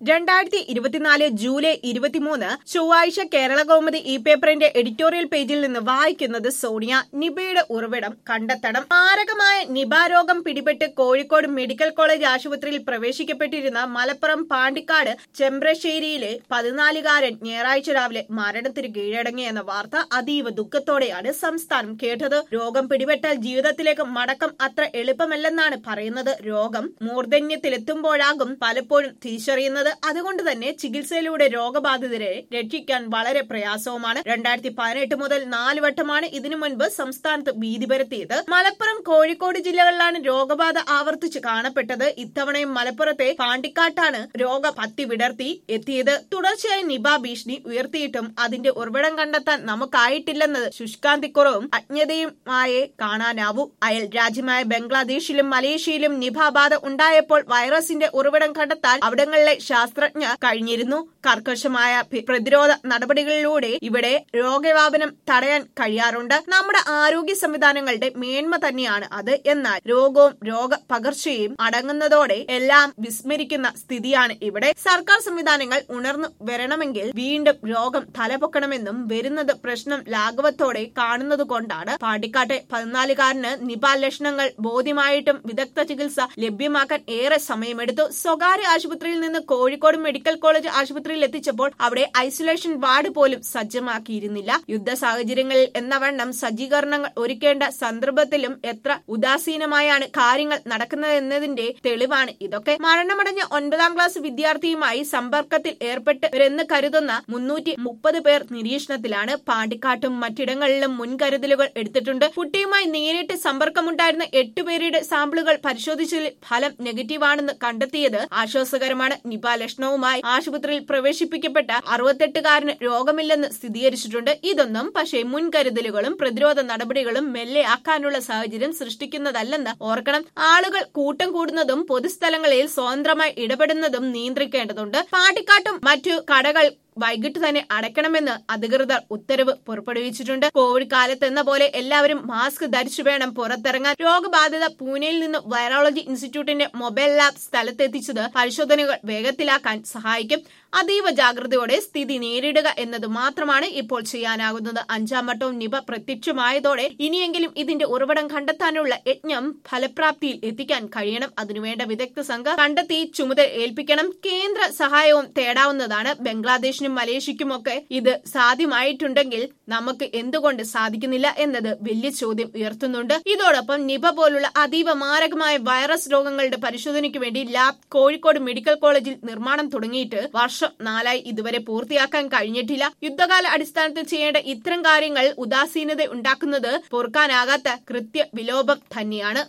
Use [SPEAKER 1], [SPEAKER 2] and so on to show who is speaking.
[SPEAKER 1] രണ്ടായിരത്തി ഇരുപത്തിനാല് ജൂലൈ ഇരുപത്തിമൂന്ന് ചൊവ്വാഴ്ച കേരള കൗമുദി ഇ പേപ്പറിന്റെ എഡിറ്റോറിയൽ പേജിൽ നിന്ന് വായിക്കുന്നത് സോണിയ നിബയുടെ ഉറവിടം കണ്ടെത്തണം മാരകമായ നിബ രോഗം പിടിപെട്ട് കോഴിക്കോട് മെഡിക്കൽ കോളേജ് ആശുപത്രിയിൽ പ്രവേശിക്കപ്പെട്ടിരുന്ന മലപ്പുറം പാണ്ടിക്കാട് ചെമ്പ്രശ്ശേരിയിലെ പതിനാലുകാരൻ ഞായറാഴ്ച രാവിലെ മരണത്തിന് കീഴടങ്ങിയെന്ന വാർത്ത അതീവ ദുഃഖത്തോടെയാണ് സംസ്ഥാനം കേട്ടത് രോഗം പിടിപെട്ടാൽ ജീവിതത്തിലേക്ക് മടക്കം അത്ര എളുപ്പമല്ലെന്നാണ് പറയുന്നത് രോഗം മൂർധന്യത്തിലെത്തുമ്പോഴാകും പലപ്പോഴും തിരിച്ചറിയുന്നത് അതുകൊണ്ട് തന്നെ ചികിത്സയിലൂടെ രോഗബാധിതരെ രക്ഷിക്കാൻ വളരെ പ്രയാസവുമാണ് രണ്ടായിരത്തി പതിനെട്ട് മുതൽ നാല് വട്ടമാണ് ഇതിനു മുൻപ് സംസ്ഥാനത്ത് ഭീതി പരത്തിയത് മലപ്പുറം കോഴിക്കോട് ജില്ലകളിലാണ് രോഗബാധ ആവർത്തിച്ച് കാണപ്പെട്ടത് ഇത്തവണയും മലപ്പുറത്തെ പാണ്ടിക്കാട്ടാണ് രോഗ പത്തി വിടർത്തി എത്തിയത് തുടർച്ചയായി നിപ ഭീഷണി ഉയർത്തിയിട്ടും അതിന്റെ ഉറവിടം കണ്ടെത്താൻ നമുക്കായിട്ടില്ലെന്നത് ശുഷ്കാന്തിക്കുറവും അജ്ഞതയുമായേ കാണാനാവൂ അയൽ രാജ്യമായ ബംഗ്ലാദേശിലും മലേഷ്യയിലും നിപ ബാധ ഉണ്ടായപ്പോൾ വൈറസിന്റെ ഉറവിടം കണ്ടെത്താൻ അവിടങ്ങളിലെ ശാസ്ത്രജ്ഞർ കഴിഞ്ഞിരുന്നു കർക്കശമായ പി- പ്രതിരോധ നടപടികളിലൂടെ ഇവിടെ രോഗവ്യാപനം തടയാൻ കഴിയാറുണ്ട് നമ്മുടെ ആരോഗ്യ സംവിധാനങ്ങളുടെ മേന്മ തന്നെയാണ് അത് എന്നാൽ രോഗവും രോഗ പകർച്ചയും അടങ്ങുന്നതോടെ എല്ലാം വിസ്മരിക്കുന്ന സ്ഥിതിയാണ് ഇവിടെ സർക്കാർ സംവിധാനങ്ങൾ ഉണർന്നു വരണമെങ്കിൽ വീണ്ടും രോഗം തലപൊക്കണമെന്നും വരുന്നത് പ്രശ്നം ലാഘവത്തോടെ കാണുന്നത് കൊണ്ടാണ് പാണ്ടിക്കാട്ടെ പതിനാലുകാരന് നിപ ലക്ഷണങ്ങൾ ബോധ്യമായിട്ടും വിദഗ്ധ ചികിത്സ ലഭ്യമാക്കാൻ ഏറെ സമയമെടുത്തു സ്വകാര്യ ആശുപത്രിയിൽ നിന്ന് കോഴിക്കോട് മെഡിക്കൽ കോളേജ് ആശുപത്രിയിൽ എത്തിച്ചപ്പോൾ അവിടെ ഐസൊലേഷൻ വാർഡ് പോലും സജ്ജമാക്കിയിരുന്നില്ല യുദ്ധ സാഹചര്യങ്ങളിൽ എന്ന വണ്ണം സജ്ജീകരണങ്ങൾ ഒരുക്കേണ്ട സന്ദർഭത്തിലും എത്ര ഉദാസീനമായാണ് കാര്യങ്ങൾ നടക്കുന്നതെന്നതിന്റെ തെളിവാണ് ഇതൊക്കെ മരണമടഞ്ഞ ഒൻപതാം ക്ലാസ് വിദ്യാർത്ഥിയുമായി സമ്പർക്കത്തിൽ ഏർപ്പെട്ടവരെന്ന് കരുതുന്ന മുന്നൂറ്റി മുപ്പത് പേർ നിരീക്ഷണത്തിലാണ് പാണ്ടിക്കാട്ടും മറ്റിടങ്ങളിലും മുൻകരുതലുകൾ എടുത്തിട്ടുണ്ട് കുട്ടിയുമായി നേരിട്ട് സമ്പർക്കമുണ്ടായിരുന്ന എട്ട് പേരുടെ സാമ്പിളുകൾ പരിശോധിച്ചതിൽ ഫലം നെഗറ്റീവാണെന്ന് കണ്ടെത്തിയത് ആശ്വാസകരമാണ് നിപ ലക്ഷണവുമായി ആശുപത്രിയിൽ പ്രവേശിപ്പിക്കപ്പെട്ട അറുപത്തെട്ടുകാരന് രോഗമില്ലെന്ന് സ്ഥിരീകരിച്ചിട്ടുണ്ട് ഇതൊന്നും പക്ഷേ മുൻകരുതലുകളും പ്രതിരോധ നടപടികളും മെല്ലെ ആക്കാനുള്ള സാഹചര്യം സൃഷ്ടിക്കുന്നതല്ലെന്ന് ഓർക്കണം ആളുകൾ കൂട്ടം കൂടുന്നതും പൊതുസ്ഥലങ്ങളിൽ സ്വതന്ത്രമായി ഇടപെടുന്നതും നിയന്ത്രിക്കേണ്ടതുണ്ട് പാട്ടിക്കാട്ടും മറ്റു കടകൾ വൈകിട്ട് തന്നെ അടയ്ക്കണമെന്ന് അധികൃതർ ഉത്തരവ് പുറപ്പെടുവിച്ചിട്ടുണ്ട് കോവിഡ് കാലത്ത് എന്ന പോലെ എല്ലാവരും മാസ്ക് ധരിച്ചു വേണം പുറത്തിറങ്ങാൻ രോഗബാധിത പൂനെയിൽ നിന്ന് വൈറോളജി ഇൻസ്റ്റിറ്റ്യൂട്ടിന്റെ മൊബൈൽ ലാബ് സ്ഥലത്തെത്തിച്ചത് പരിശോധനകൾ വേഗത്തിലാക്കാൻ സഹായിക്കും അതീവ ജാഗ്രതയോടെ സ്ഥിതി നേരിടുക എന്നത് മാത്രമാണ് ഇപ്പോൾ ചെയ്യാനാകുന്നത് അഞ്ചാം വട്ടവും നിപ പ്രത്യക്ഷമായതോടെ ഇനിയെങ്കിലും ഇതിന്റെ ഉറവിടം കണ്ടെത്താനുള്ള യജ്ഞം ഫലപ്രാപ്തിയിൽ എത്തിക്കാൻ കഴിയണം അതിനുവേണ്ട വിദഗ്ധ സംഘം കണ്ടെത്തി ചുമതല ഏൽപ്പിക്കണം കേന്ദ്ര സഹായവും തേടാവുന്നതാണ് ബംഗ്ലാദേശിനും മലേഷ്യക്കുമൊക്കെ ഇത് സാധ്യമായിട്ടുണ്ടെങ്കിൽ നമുക്ക് എന്തുകൊണ്ട് സാധിക്കുന്നില്ല എന്നത് വലിയ ചോദ്യം ഉയർത്തുന്നുണ്ട് ഇതോടൊപ്പം നിപ പോലുള്ള അതീവ മാരകമായ വൈറസ് രോഗങ്ങളുടെ പരിശോധനയ്ക്ക് വേണ്ടി ലാബ് കോഴിക്കോട് മെഡിക്കൽ കോളേജിൽ നിർമ്മാണം തുടങ്ങിയിട്ട് വർഷം നാലായി ഇതുവരെ പൂർത്തിയാക്കാൻ കഴിഞ്ഞിട്ടില്ല യുദ്ധകാല അടിസ്ഥാനത്തിൽ ചെയ്യേണ്ട ഇത്തരം കാര്യങ്ങൾ ഉദാസീനത ഉണ്ടാക്കുന്നത് പൊറുക്കാനാകാത്ത കൃത്യ വിലോപം തന്നെയാണ്